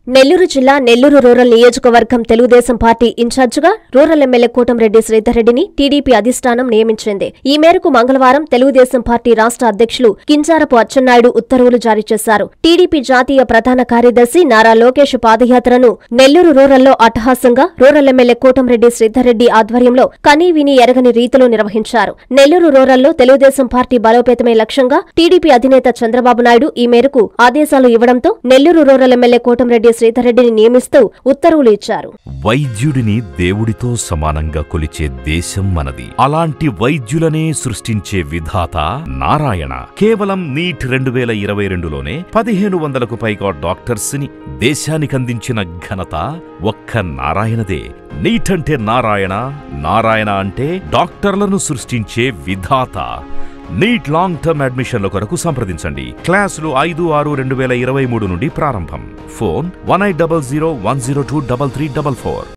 నెల్లూరు జిల్లా నెల్లూరు రూరల్ నియోజకవర్గం తెలుగుదేశం పార్టీ ఇన్ఛార్జిగా రూరల్ ఎమ్మెల్యే కోటంరెడ్డి శ్రీధర్రెడ్డిని టీడీపీ అధిష్టానం నియమించింది ఈ మేరకు మంగళవారం తెలుగుదేశం పార్టీ రాష్ట్ర అధ్యక్షులు కింజారపు అచ్చెన్నాయుడు ఉత్తర్వులు జారీ చేశారు టీడీపీ జాతీయ ప్రధాన కార్యదర్శి నారా లోకేష్ పాదయాత్రను నెల్లూరు రూరల్లో అట్టహాసంగా రూరల్ ఎమ్మెల్యే కోటంరెడ్డి శ్రీధర్రెడ్డి ఆధ్వర్యంలో కనీ విని ఎరగని రీతిలో నిర్వహించారు నెల్లూరు రూరల్లో తెలుగుదేశం పార్టీ బలోపేతమే లక్ష్యంగా టీడీపీ అధినేత చంద్రబాబు నాయుడు ఈ మేరకు ఆదేశాలు ఇవ్వడంతో నెల్లూరు రూరల్ ఎమ్మెల్యే కోటంరెడ్డి శ్రీధర్రెడ్డిని నియమిస్తూ ఉత్తర్వులు ఇచ్చారు వైద్యుడిని దేవుడితో సమానంగా కొలిచే దేశం మనది అలాంటి వైద్యులనే సృష్టించే విధాత నారాయణ కేవలం నీట్ రెండు వేల ఇరవై రెండులోనే పదిహేను వందలకు పైగా డాక్టర్స్ ని దేశానికి అందించిన ఘనత ఒక్క నారాయణదే నీట్ అంటే నారాయణ నారాయణ అంటే డాక్టర్లను సృష్టించే విధాత నీట్ లాంగ్ టర్మ్ అడ్మిషన్ల కొరకు సంప్రదించండి క్లాసులు ఐదు ఆరు రెండు వేల ఇరవై మూడు నుండి ప్రారంభం phone one eight double zero one zero two double three double four